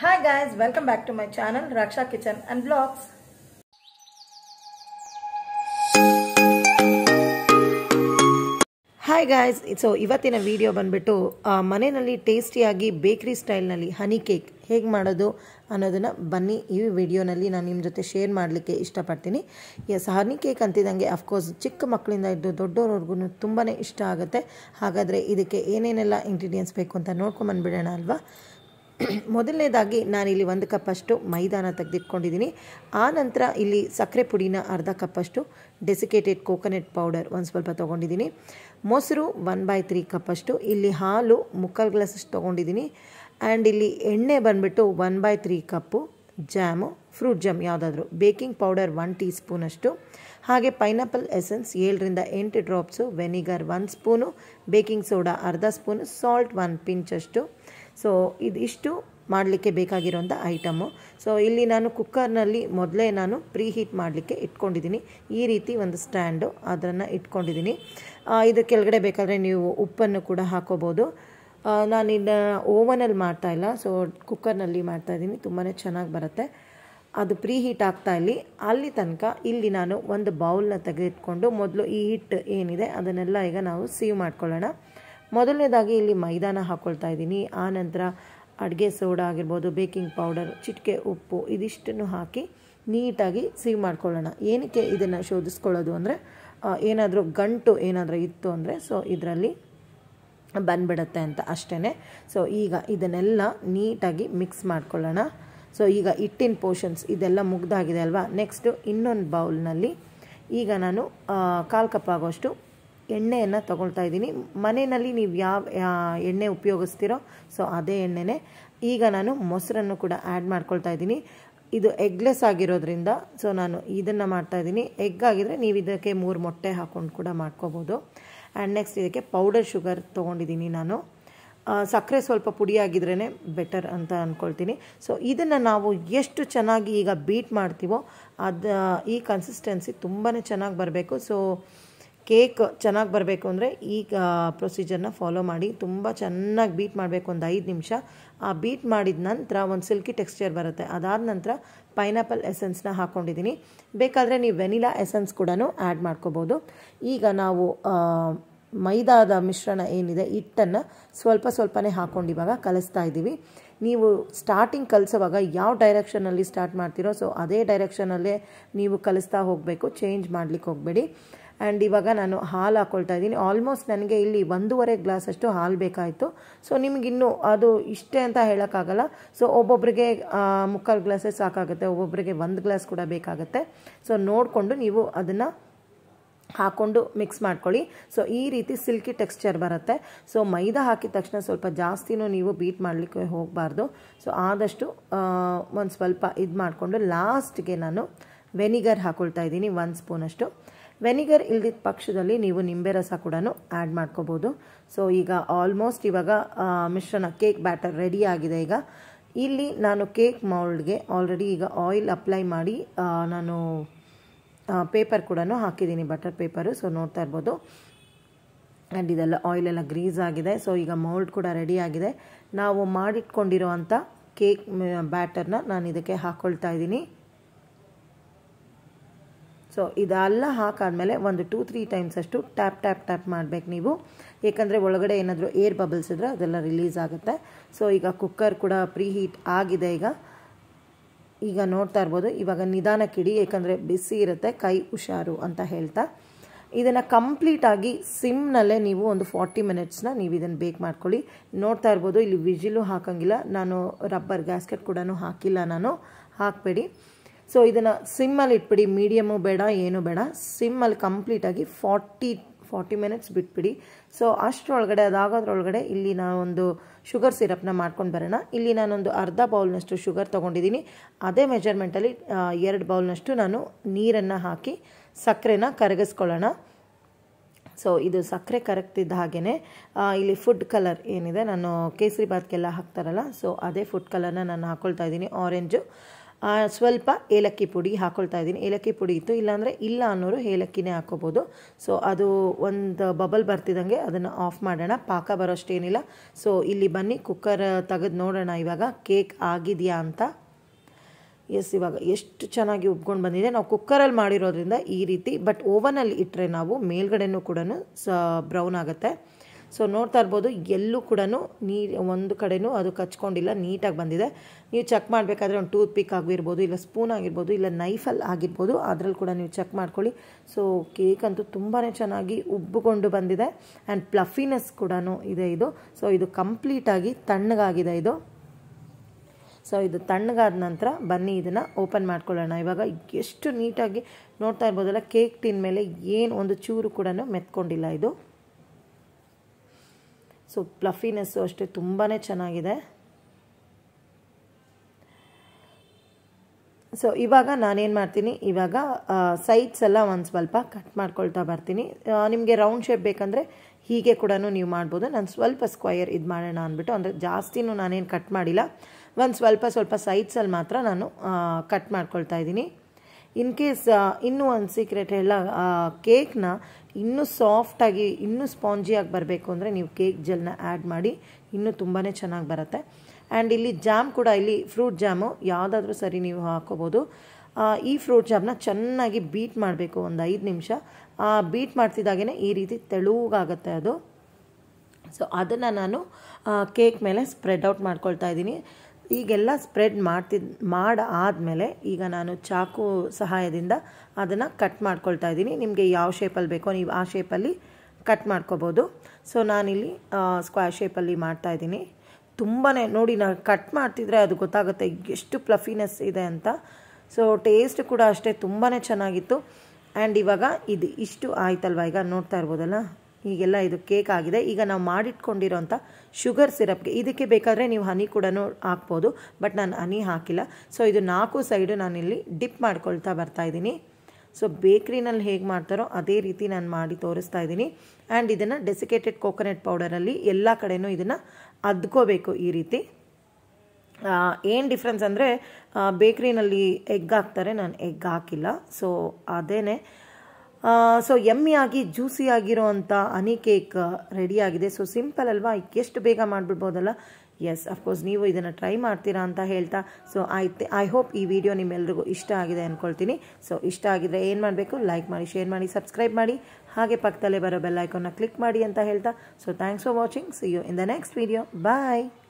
Hi guys, welcome back to my channel Raksha Kitchen and Vlogs. Hi guys so ಇವತ್ತಿನ video ಬಂದ್ಬಿಟ್ಟು ಆ, ಮನೆಯಲ್ಲಿ ಟೇಸ್ಟಿಯಾಗಿ ಬೇಕ್ರಿ ಸ್ಟೈಲ್ನಲ್ಲಿ ಹನಿ ಕೇಕ್ ಹೇಗೆ ಮಾಡೋದು ಅನ್ನೋದನ್ನು ಬನ್ನಿ ಈ ವಿಡಿಯೋನಲ್ಲಿ ನಾನು ನಿಮ್ಮ ಜೊತೆ ಶೇರ್ ಮಾಡಲಿಕ್ಕೆ ಇಷ್ಟಪಡ್ತೀನಿ ಎಸ್ ಹನಿ ಕೇಕ್ ಅಂತಿದ್ದಂಗೆ ಅಫ್ಕೋರ್ಸ್ ಚಿಕ್ಕ ಮಕ್ಕಳಿಂದ ಇದ್ದು ದೊಡ್ಡವ್ರಿಗೂ ತುಂಬಾ ಇಷ್ಟ ಆಗುತ್ತೆ ಹಾಗಾದರೆ ಇದಕ್ಕೆ ಏನೇನೆಲ್ಲ ಇಂಗ್ರೀಡಿಯೆಂಟ್ಸ್ ಬೇಕು ಅಂತ ನೋಡ್ಕೊಂಬಂದ್ಬಿಡೋಣ ಅಲ್ವಾ ಮೊದಲನೇದಾಗಿ ನಾನಿಲ್ಲಿ ಒಂದು ಕಪ್ಪಷ್ಟು ಮೈದಾನ ತೆಗೆದಿಟ್ಕೊಂಡಿದ್ದೀನಿ ಆ ನಂತರ ಇಲ್ಲಿ ಸಕ್ಕರೆ ಪುಡಿನ ಅರ್ಧ ಕಪ್ಪಷ್ಟು ಡೆಸಿಕೇಟೆಡ್ ಕೋಕೋನಟ್ ಪೌಡರ್ ಒಂದು ಸ್ವಲ್ಪ ತೊಗೊಂಡಿದ್ದೀನಿ ಮೊಸರು ಒನ್ ಬೈ ತ್ರೀ ಕಪ್ಪಷ್ಟು ಇಲ್ಲಿ ಹಾಲು ಮುಕ್ಕಾಲು ಗ್ಲಾಸಷ್ಟು ತೊಗೊಂಡಿದ್ದೀನಿ ಆ್ಯಂಡ್ ಇಲ್ಲಿ ಎಣ್ಣೆ ಬಂದುಬಿಟ್ಟು one by three cup jam fruit jam ಯಾವುದಾದ್ರೂ ಬೇಕಿಂಗ್ ಪೌಡರ್ ಒನ್ ಟೀ ಸ್ಪೂನಷ್ಟು ಹಾಗೆ ಪೈನಾಪಲ್ ಎಸೆನ್ಸ್ ಏಳರಿಂದ ಎಂಟು drops vinegar one spoon baking soda ಅರ್ಧ ಸ್ಪೂನು ಸಾಲ್ಟ್ ಒನ್ ಪಿಂಚಷ್ಟು ಸೊ ಇದಿಷ್ಟು ಮಾಡಲಿಕ್ಕೆ ಬೇಕಾಗಿರೋಂಥ ಐಟಮು ಸೊ ಇಲ್ಲಿ ನಾನು ಕುಕ್ಕರ್ನಲ್ಲಿ ಮೊದಲೇ ನಾನು ಪ್ರೀ ಹೀಟ್ ಮಾಡಲಿಕ್ಕೆ ಇಟ್ಕೊಂಡಿದ್ದೀನಿ ಈ ರೀತಿ ಒಂದು ಸ್ಟ್ಯಾಂಡು ಅದನ್ನು ಇಟ್ಕೊಂಡಿದ್ದೀನಿ ಆ, ಇದು ಕೆಳಗಡೆ ಬೇಕಾದರೆ ನೀವು ಉಪ್ಪನ್ನು ಕೂಡ ಹಾಕೋಬೋದು ಆ, ನಾನಿನ್ನ ಓವನಲ್ಲಿ ಮಾಡ್ತಾಯಿಲ್ಲ ಸೊ ಕುಕ್ಕರ್ನಲ್ಲಿ ಮಾಡ್ತಾಯಿದ್ದೀನಿ ತುಂಬಾ ಚೆನ್ನಾಗಿ ಬರುತ್ತೆ ಅದು ಪ್ರೀ ಹೀಟ್ ಆಗ್ತಾ ಇಲ್ಲಿ ಅಲ್ಲಿ ತನಕ ಇಲ್ಲಿ ನಾನು ಒಂದು ಬೌಲ್ನ ತೆಗೆದಿಟ್ಕೊಂಡು ಮೊದಲು ಈ ಹಿಟ್ಟು ಏನಿದೆ ಅದನ್ನೆಲ್ಲ ಈಗ ನಾವು ಸೀವ್ ಮಾಡ್ಕೊಳ್ಳೋಣ ಮೊದಲನೇದಾಗಿ ಇಲ್ಲಿ ಮೈದಾನ ಹಾಕ್ಕೊಳ್ತಾ ಇದ್ದೀನಿ ಆ ನಂತರ ಅಡುಗೆ ಸೋಡಾ ಆಗಿರ್ಬೋದು ಬೇಕಿಂಗ್ ಪೌಡರ್ ಚಿಟಿಕೆ ಉಪ್ಪು ಇದಿಷ್ಟನ್ನು ಹಾಕಿ ನೀಟಾಗಿ ಸೀವ್ ಮಾಡ್ಕೊಳ್ಳೋಣ ಏನಕ್ಕೆ ಇದನ್ನು ಶೋಧಿಸ್ಕೊಳ್ಳೋದು ಅಂದರೆ ಏನಾದರೂ ಗಂಟು ಏನಾದರೂ ಇತ್ತು ಅಂದರೆ ಸೊ ಇದರಲ್ಲಿ ಬಂದ್ಬಿಡುತ್ತೆ ಅಂತ ಅಷ್ಟೇ ಸೊ ಈಗ ಇದನ್ನೆಲ್ಲ ನೀಟಾಗಿ ಮಿಕ್ಸ್ ಮಾಡ್ಕೊಳ್ಳೋಣ ಸೊ ಈಗ ಹಿಟ್ಟಿನ ಪೋರ್ಷನ್ಸ್ ಇದೆಲ್ಲ ಮುಗ್ದಾಗಿದೆ ಅಲ್ವಾ ನೆಕ್ಸ್ಟು ಇನ್ನೊಂದು ಬೌಲ್ನಲ್ಲಿ ಈಗ ನಾನು ಕಾಲು ಕಪ್ ಆಗೋಷ್ಟು ಎಣ್ಣೆಯನ್ನು ತೊಗೊಳ್ತಾ ಇದ್ದೀನಿ ಮನೆಯಲ್ಲಿ ನೀವು ಯಾವ ಯಾ- ಎಣ್ಣೆ ಉಪಯೋಗಿಸ್ತೀರೋ ಸೊ ಅದೇ ಎಣ್ಣೆನೇ ಈಗ ನಾನು ಮೊಸರನ್ನು ಕೂಡ ಆ್ಯಡ್ ಮಾಡ್ಕೊಳ್ತಾ ಇದ್ದೀನಿ ಇದು ಎಗ್ಲೆಸ್ ಆಗಿರೋದ್ರಿಂದ ಸೊ ನಾನು ಇದನ್ನು ಮಾಡ್ತಾ ಇದ್ದೀನಿ ಎಗ್ ಆಗಿದ್ರೆ ನೀವು ಇದಕ್ಕೆ ಮೂರು ಮೊಟ್ಟೆ ಹಾಕ್ಕೊಂಡು ಕೂಡ ಮಾಡ್ಕೋಬೋದು ಆ್ಯಂಡ್ ನೆಕ್ಸ್ಟ್ ಇದಕ್ಕೆ ಪೌಡರ್ ಶುಗರ್ ತೊಗೊಂಡಿದ್ದೀನಿ ನಾನು ಆ, ಸಕ್ಕರೆ ಸ್ವಲ್ಪ ಪುಡಿಯಾಗಿದ್ರೇ ಬೆಟರ್ ಅಂತ ಅಂದ್ಕೊಳ್ತೀನಿ ಸೊ ಇದನ್ನು ನಾವು ಎಷ್ಟು ಚೆನ್ನಾಗಿ ಈಗ ಬೀಟ್ ಮಾಡ್ತೀವೋ ಅದು ಈ ಕನ್ಸಿಸ್ಟೆನ್ಸಿ ತುಂಬಾ ಚೆನ್ನಾಗಿ ಬರಬೇಕು ಸೊ ಕೇಕ್ ಚೆನ್ನಾಗಿ ಬರಬೇಕು ಅಂದರೆ ಈ ಪ್ರೊಸೀಜರ್ನ ಫಾಲೋ ಮಾಡಿ ತುಂಬ ಚೆನ್ನಾಗಿ ಬೀಟ್ ಮಾಡಬೇಕು ಒಂದು ಐದು ನಿಮಿಷ ಆ ಬೀಟ್ ಮಾಡಿದ ನಂತರ ಒಂದು ಸಿಲ್ಕಿ ಟೆಕ್ಸ್ಚರ್ ಬರುತ್ತೆ ಅದಾದ ನಂತರ ಪೈನಾಪಲ್ ಎಸೆನ್ಸ್ನ ಹಾಕ್ಕೊಂಡಿದ್ದೀನಿ ಬೇಕಾದರೆ ನೀವು ವೆನಿಲಾ ಎಸೆನ್ಸ್ ಕೂಡ ಆ್ಯಡ್ ಮಾಡ್ಕೋಬೋದು ಈಗ ನಾವು ಆ, ಮೈದಾದ ಮಿಶ್ರಣ ಏನಿದೆ ಹಿಟ್ಟನ್ನು ಸ್ವಲ್ಪ ಸ್ವಲ್ಪನೇ ಹಾಕ್ಕೊಂಡು ಇವಾಗ ಕಲಿಸ್ತಾ ಇದ್ದೀವಿ ನೀವು ಸ್ಟಾರ್ಟಿಂಗ್ ಕಲಿಸುವಾಗ ಯಾವ ಡೈರೆಕ್ಷನಲ್ಲಿ ಸ್ಟಾರ್ಟ್ ಮಾಡ್ತೀರೋ ಸೊ ಅದೇ ಡೈರೆಕ್ಷನಲ್ಲೇ ನೀವು ಕಲಿಸ್ತಾ ಹೋಗಬೇಕು ಚೇಂಜ್ ಮಾಡಲಿಕ್ಕೆ ಹೋಗಬೇಡಿ ಆ್ಯಂಡ್ ಇವಾಗ ನಾನು ಹಾಲು ಹಾಕ್ಕೊಳ್ತಾ ಇದ್ದೀನಿ ಆಲ್ಮೋಸ್ಟ್ ನನಗೆ ಇಲ್ಲಿ ಒಂದೂವರೆ ಗ್ಲಾಸಷ್ಟು ಹಾಲು ಬೇಕಾಯಿತು ಸೊ ನಿಮಗಿನ್ನೂ ಅದು ಇಷ್ಟೇ ಅಂತ ಹೇಳೋಕ್ಕಾಗಲ್ಲ ಸೊ ಒಬ್ಬೊಬ್ಬರಿಗೆ ಮುಕ್ಕಾಲು ಗ್ಲಾಸೇ ಸಾಕಾಗುತ್ತೆ ಒಬ್ಬೊಬ್ಬರಿಗೆ ಒಂದು ಗ್ಲಾಸ್ ಕೂಡ ಬೇಕಾಗುತ್ತೆ ಸೊ ನೋಡಿಕೊಂಡು ನೀವು ಅದನ್ನು ಹಾಕ್ಕೊಂಡು ಮಿಕ್ಸ್ ಮಾಡ್ಕೊಳ್ಳಿ ಸೊ ಈ ರೀತಿ ಸಿಲ್ಕಿ ಟೆಕ್ಸ್ಚರ್ ಬರುತ್ತೆ ಸೊ ಮೈದಾ ಹಾಕಿದ ತಕ್ಷಣ ಸ್ವಲ್ಪ ಜಾಸ್ತಿನೂ ನೀವು ಬೀಟ್ ಮಾಡಲಿಕ್ಕೆ ಹೋಗಬಾರ್ದು ಸೊ ಆದಷ್ಟು ಒಂದು ಸ್ವಲ್ಪ ಇದು ಮಾಡಿಕೊಂಡು ಲಾಸ್ಟ್ಗೆ ನಾನು ವೆನಿಗರ್ ಹಾಕ್ಕೊಳ್ತಾ ಇದ್ದೀನಿ ಒಂದು ಸ್ಪೂನಷ್ಟು ವೆನಿಗರ್ ಇಲ್ದಿದ್ದ ಪಕ್ಷದಲ್ಲಿ ನೀವು ನಿಂಬೆ ರಸ ಕೂಡ ಆ್ಯಡ್ ಮಾಡ್ಕೋಬೋದು ಸೊ ಈಗ ಆಲ್ಮೋಸ್ಟ್ ಇವಾಗ ಆ, ಮಿಶ್ರಣ ಕೇಕ್ ಬ್ಯಾಟರ್ ರೆಡಿ ಆಗಿದೆ ಈಗ ಇಲ್ಲಿ ನಾನು ಕೇಕ್ ಮೌಲ್ಡ್ಗೆ ಆಲ್ರೆಡಿ ಈಗ ಆಯಿಲ್ ಅಪ್ಲೈ ಮಾಡಿ ಆ, ನಾನು ಪೇಪರ್ ಕೂಡ ಹಾಕಿದ್ದೀನಿ ಬಟರ್ ಪೇಪರು ಸೊ ನೋಡ್ತಾ ಇರ್ಬೋದು ಆ್ಯಂಡ್ ಇದೆಲ್ಲ ಆಯಿಲ್ ಎಲ್ಲ ಗ್ರೀಸ್ ಆಗಿದೆ ಸೊ ಈಗ ಮೌಲ್ಡ್ ಕೂಡ ರೆಡಿ ಆಗಿದೆ ನಾವು ಮಾಡಿಟ್ಕೊಂಡಿರೋವಂಥ ಕೇಕ್ ಬ್ಯಾಟರ್ನ ನಾನು ಇದಕ್ಕೆ ಹಾಕ್ಕೊಳ್ತಾ ಇದ್ದೀನಿ ಸೊ ಇದೆಲ್ಲ ಹಾಕಾದ್ಮೇಲೆ ಒಂದು ಟೂ ತ್ರೀ ಟೈಮ್ಸ್ ಅಷ್ಟು ಟ್ಯಾಪ್ ಟ್ಯಾಪ್ ಟ್ಯಾಪ್ ಮಾಡಬೇಕು ನೀವು ಏಕೆಂದರೆ ಒಳಗಡೆ ಏನಾದರೂ ಏರ್ ಬಬಲ್ಸ್ ಇದ್ದರೆ ಅದೆಲ್ಲ ರಿಲೀಸ್ ಆಗುತ್ತೆ ಸೊ ಈಗ ಕುಕ್ಕರ್ ಕೂಡ ಪ್ರೀ ಹೀಟ್ ಆಗಿದೆ ಈಗ ಈಗ ನೋಡ್ತಾ ಇರ್ಬೋದು ಇವಾಗ ನಿಧಾನಕ್ಕಿಡಿ ಏಕೆಂದರೆ ಬಿಸಿ ಇರುತ್ತೆ ಕೈ ಹುಷಾರು ಅಂತ ಹೇಳ್ತಾ ಇದನ್ನು ಕಂಪ್ಲೀಟಾಗಿ ಸಿಮ್ನಲ್ಲೇ ನೀವು ಒಂದು ಫಾರ್ಟಿ ಮಿನಿಟ್ಸ್ನ ನೀವು ಇದನ್ನು ಬೇಕ್ ಮಾಡ್ಕೊಳ್ಳಿ ನೋಡ್ತಾ ಇರ್ಬೋದು ಇಲ್ಲಿ ವಿಜಿಲು ಹಾಕಂಗಿಲ್ಲ ನಾನು ರಬ್ಬರ್ ಗ್ಯಾಸ್ಕೆಟ್ ಕೂಡ ಹಾಕಿಲ್ಲ ನಾನು ಹಾಕಬೇಡಿ ಸೊ ಇದನ್ನು ಸಿಮ್ಮಲ್ಲಿ ಇಟ್ಬಿಡಿ ಮೀಡಿಯಮು ಬೇಡ ಏನು ಬೇಡ ಸಿಮ್ಮಲ್ಲಿ ಕಂಪ್ಲೀಟಾಗಿ ಫಾರ್ಟಿ ಫಾರ್ಟಿ ಮಿನಿಟ್ಸ್ ಬಿಟ್ಬಿಡಿ ಸೊ ಅಷ್ಟರೊಳಗಡೆ ಅದಾಗೋದ್ರೊಳಗಡೆ ಇಲ್ಲಿ ನಾನೊಂದು ಶುಗರ್ ಸಿರಪ್ನ ಮಾಡ್ಕೊಂಡು ಬರೋಣ ಇಲ್ಲಿ ನಾನೊಂದು ಅರ್ಧ ಬೌಲ್ನಷ್ಟು ಶುಗರ್ ತೊಗೊಂಡಿದ್ದೀನಿ ಅದೇ ಮೆಜರ್ಮೆಂಟಲ್ಲಿ ಎರಡು ಬೌಲ್ನಷ್ಟು ನಾನು ನೀರನ್ನು ಹಾಕಿ ಸಕ್ಕರೆನ ಕರಗಿಸ್ಕೊಳ್ಳೋಣ ಸೊ ಇದು ಸಕ್ಕರೆ ಕರಗ್ತಿದ್ದ ಹಾಗೆಯೇ ಇಲ್ಲಿ ಫುಡ್ ಕಲರ್ ಏನಿದೆ ನಾನು ಕೇಸರಿ ಬಾತ್ಗೆಲ್ಲ ಹಾಕ್ತಾರಲ್ಲ ಸೊ ಅದೇ ಫುಡ್ ಕಲರ್ನ ನಾನು ಹಾಕ್ಕೊಳ್ತಾ ಇದ್ದೀನಿ ಆರೆಂಜು ಸ್ವಲ್ಪ ಏಲಕ್ಕಿ ಪುಡಿ ಹಾಕ್ಕೊಳ್ತಾ ಇದ್ದೀನಿ ಏಲಕ್ಕಿ ಪುಡಿ ಇತ್ತು ಇಲ್ಲಾಂದರೆ ಇಲ್ಲ ಅನ್ನೋರು ಏಲಕ್ಕಿನೇ ಹಾಕ್ಕೋಬೋದು ಸೊ ಅದು ಒಂದು ಬಬಲ್ ಬರ್ತಿದ್ದಂಗೆ ಅದನ್ನು ಆಫ್ ಮಾಡೋಣ ಪಾಕ ಬರೋಷ್ಟೇನಿಲ್ಲ ಸೊ ಇಲ್ಲಿ ಬನ್ನಿ ಕುಕ್ಕರ್ ತೆಗೆದು ನೋಡೋಣ ಇವಾಗ ಕೇಕ್ ಆಗಿದೆಯಾ ಅಂತ ಎಸ್ ಇವಾಗ ಎಷ್ಟು ಚೆನ್ನಾಗಿ ಉಬ್ಕೊಂಡು ಬಂದಿದೆ ನಾವು ಕುಕ್ಕರಲ್ಲಿ ಮಾಡಿರೋದ್ರಿಂದ ಈ ರೀತಿ ಬಟ್ ಓವನಲ್ಲಿ ಇಟ್ಟರೆ ನಾವು ಮೇಲ್ಗಡೆನೂ ಕೂಡ ಸ ಬ್ರೌನ್ ಆಗುತ್ತೆ ಸೊ ನೋಡ್ತಾ ಇರ್ಬೋದು ಎಲ್ಲೂ ಕೂಡ ನೀ ಒಂದು ಕಡೆನೂ ಅದು ಕಚ್ಕೊಂಡಿಲ್ಲ ನೀಟಾಗಿ ಬಂದಿದೆ ನೀವು ಚೆಕ್ ಮಾಡಬೇಕಾದ್ರೆ ಒಂದು ಟೂತ್ ಪಿಕ್ ಆಗಿರ್ಬೋದು ಇಲ್ಲ ಸ್ಪೂನ್ ಆಗಿರ್ಬೋದು ಇಲ್ಲ ನೈಫಲ್ಲಿ ಆಗಿರ್ಬೋದು ಅದರಲ್ಲಿ ಕೂಡ ನೀವು ಚೆಕ್ ಮಾಡ್ಕೊಳ್ಳಿ ಸೊ ಕೇಕ್ ಅಂತೂ ತುಂಬಾ ಚೆನ್ನಾಗಿ ಉಬ್ಬಿಕೊಂಡು ಬಂದಿದೆ ಆ್ಯಂಡ್ ಪ್ಲಫಿನೆಸ್ ಕೂಡ ಇದೆ ಇದು ಸೊ ಇದು ಕಂಪ್ಲೀಟಾಗಿ ತಣ್ಣಗಾಗಿದೆ ಇದು ಸೊ ಇದು ತಣ್ಣಗಾದ ನಂತರ ಬನ್ನಿ ಇದನ್ನು ಓಪನ್ ಮಾಡ್ಕೊಳ್ಳೋಣ ಇವಾಗ ಎಷ್ಟು ನೀಟಾಗಿ ನೋಡ್ತಾ ಇರ್ಬೋದಲ್ಲ ಕೇಕ್ ಟಿನ್ ಮೇಲೆ ಏನು ಒಂದು ಚೂರು ಕೂಡ ಮೆತ್ಕೊಂಡಿಲ್ಲ ಇದು ಸೊ ಪ್ಲಫಿನೆಸ್ಸು ಅಷ್ಟೇ ತುಂಬಾ ಚೆನ್ನಾಗಿದೆ ಸೊ ಇವಾಗ ನಾನೇನು ಮಾಡ್ತೀನಿ ಇವಾಗ ಸೈಡ್ಸ್ ಎಲ್ಲ ಒಂದು ಸ್ವಲ್ಪ ಕಟ್ ಮಾಡ್ಕೊಳ್ತಾ ಬರ್ತೀನಿ ನಿಮಗೆ ರೌಂಡ್ ಶೇಪ್ ಬೇಕಂದರೆ ಹೀಗೆ ಕೂಡ ನೀವು ಮಾಡ್ಬೋದು ನಾನು ಸ್ವಲ್ಪ ಸ್ಕ್ವಯರ್ ಇದು ಮಾಡೋಣ ಅಂದ್ಬಿಟ್ಟು ಅಂದರೆ ಜಾಸ್ತಿನೂ ನಾನೇನು ಕಟ್ ಮಾಡಿಲ್ಲ ಒಂದು ಸ್ವಲ್ಪ ಸ್ವಲ್ಪ ಸೈಡ್ಸಲ್ಲಿ ಮಾತ್ರ ನಾನು ಕಟ್ ಮಾಡ್ಕೊಳ್ತಾ ಇದ್ದೀನಿ ಇನ್ ಕೇಸ್ ಇನ್ನೂ ಒಂದು ಸೀಕ್ರೆಟ್ ಹೇಳ ಕೇಕ್ನ ಇನ್ನೂ ಸಾಫ್ಟಾಗಿ ಇನ್ನೂ ಸ್ಪಾಂಜಿಯಾಗಿ ಬರಬೇಕು ಅಂದರೆ ನೀವು ಕೇಕ್ ಜೆಲ್ನ ಆ್ಯಡ್ ಮಾಡಿ ಇನ್ನೂ ತುಂಬಾ ಚೆನ್ನಾಗಿ ಬರುತ್ತೆ ಆ್ಯಂಡ್ ಇಲ್ಲಿ ಜಾಮ್ ಕೂಡ ಇಲ್ಲಿ ಫ್ರೂಟ್ ಜಾಮು ಯಾವುದಾದ್ರೂ ಸರಿ ನೀವು ಹಾಕೋಬೋದು ಈ ಫ್ರೂಟ್ ಜಾಮ್ನ ಚೆನ್ನಾಗಿ ಬೀಟ್ ಮಾಡಬೇಕು ಒಂದು ಐದು ನಿಮಿಷ ಬೀಟ್ ಮಾಡ್ತಿದ್ದಾಗೇ ಈ ರೀತಿ ತೆಳುವಾಗುತ್ತೆ ಅದು ಸೊ ಅದನ್ನು ನಾನು ಕೇಕ್ ಮೇಲೆ ಸ್ಪ್ರೆಡ್ ಔಟ್ ಮಾಡ್ಕೊಳ್ತಾ ಇದ್ದೀನಿ ಈಗೆಲ್ಲ ಸ್ಪ್ರೆಡ್ ಮಾಡ್ತಿದ್ ಮಾಡಿ ಆದಮೇಲೆ ಈಗ ನಾನು ಚಾಕು ಸಹಾಯದಿಂದ ಅದನ್ನು ಕಟ್ ಮಾಡ್ಕೊಳ್ತಾ ಇದ್ದೀನಿ ನಿಮಗೆ ಯಾವ ಶೇಪಲ್ಲಿ ಬೇಕೋ ನೀವು ಆ ಶೇಪಲ್ಲಿ ಕಟ್ ಮಾಡ್ಕೋಬೋದು ಸೊ ನಾನಿಲ್ಲಿ ಸ್ಕ್ವೇರ್ ಶೇಪಲ್ಲಿ ಮಾಡ್ತಾಯಿದ್ದೀನಿ ತುಂಬಾ ನೋಡಿ ನಾನು ಕಟ್ ಮಾಡ್ತಿದ್ರೆ ಅದು ಗೊತ್ತಾಗುತ್ತೆ ಎಷ್ಟು ಪ್ಲಫಿನೆಸ್ ಇದೆ ಅಂತ ಸೊ ಟೇಸ್ಟ್ ಕೂಡ ಅಷ್ಟೇ ತುಂಬಾ ಚೆನ್ನಾಗಿತ್ತು ಆ್ಯಂಡ್ ಇವಾಗ ಇದು ಇಷ್ಟು ಆಯ್ತಲ್ವ ಈಗ ನೋಡ್ತಾ ಇರ್ಬೋದಲ್ಲ ಈಗೆಲ್ಲ ಇದು ಕೇಕ್ ಆಗಿದೆ ಈಗ ನಾವು ಮಾಡಿಟ್ಕೊಂಡಿರೋಂಥ ಶುಗರ್ ಸಿರಪ್ಗೆ ಇದಕ್ಕೆ ಬೇಕಾದರೆ ನೀವು ಹನಿ ಕೂಡ ಹಾಕ್ಬೋದು ಬಟ್ ನಾನು ಹನಿ ಹಾಕಿಲ್ಲ ಸೊ ಇದು ನಾಲ್ಕು ಸೈಡು ನಾನಿಲ್ಲಿ ಡಿಪ್ ಮಾಡ್ಕೊಳ್ತಾ ಬರ್ತಾಯಿದ್ದೀನಿ ಸೊ ಬೇಕ್ರಿನಲ್ಲಿ ಹೇಗೆ ಮಾಡ್ತಾರೋ ಅದೇ ರೀತಿ ನಾನು ಮಾಡಿ ತೋರಿಸ್ತಾ ಇದ್ದೀನಿ ಆ್ಯಂಡ್ ಇದನ್ನು ಡೆಸಿಕೇಟೆಡ್ ಕೋಕೋನಟ್ ಪೌಡರಲ್ಲಿ ಎಲ್ಲ ಕಡೆನೂ ಇದನ್ನು ಅದ್ಕೋಬೇಕು ಈ ರೀತಿ ಏನು ಡಿಫ್ರೆನ್ಸ್ ಅಂದರೆ ಬೇಕ್ರಿನಲ್ಲಿ ಎಗ್ ಹಾಕ್ತಾರೆ ನಾನು ಎಗ್ ಹಾಕಿಲ್ಲ ಸೊ ಅದೇನೆ ಸೊ ಎಮ್ಮಿಯಾಗಿ ಜ್ಯೂಸಿ ಆಗಿರೋ ಅಂಥ ಹನಿ ಕೇಕ್ ರೆಡಿಯಾಗಿದೆ ಸೊ ಸಿಂಪಲ್ ಅಲ್ವಾ ಎಷ್ಟು ಬೇಗ ಮಾಡಿಬಿಡ್ಬೋದಲ್ಲ ಎಸ್ ಅಫ್ಕೋರ್ಸ್ ನೀವು ಇದನ್ನು ಟ್ರೈ ಮಾಡ್ತೀರಾ ಅಂತ ಹೇಳ್ತಾ ಸೊ ಆಯ್ತು ಐ ಹೋಪ್ ಈ ವಿಡಿಯೋ ನಿಮ್ಮೆಲ್ರಿಗೂ ಇಷ್ಟ ಆಗಿದೆ ಅಂದ್ಕೊಳ್ತೀನಿ ಸೊ ಇಷ್ಟ ಆಗಿದ್ರೆ ಏನು ಮಾಡಬೇಕು ಲೈಕ್ ಮಾಡಿ ಶೇರ್ ಮಾಡಿ ಸಬ್ಸ್ಕ್ರೈಬ್ ಮಾಡಿ ಹಾಗೆ ಪಕ್ಕದಲ್ಲೇ ಬರೋ ಬೆಲ್ ಐಕಾನ್ನ ಕ್ಲಿಕ್ ಮಾಡಿ ಅಂತ ಹೇಳ್ತಾ so thanks for watching see you in the next video bye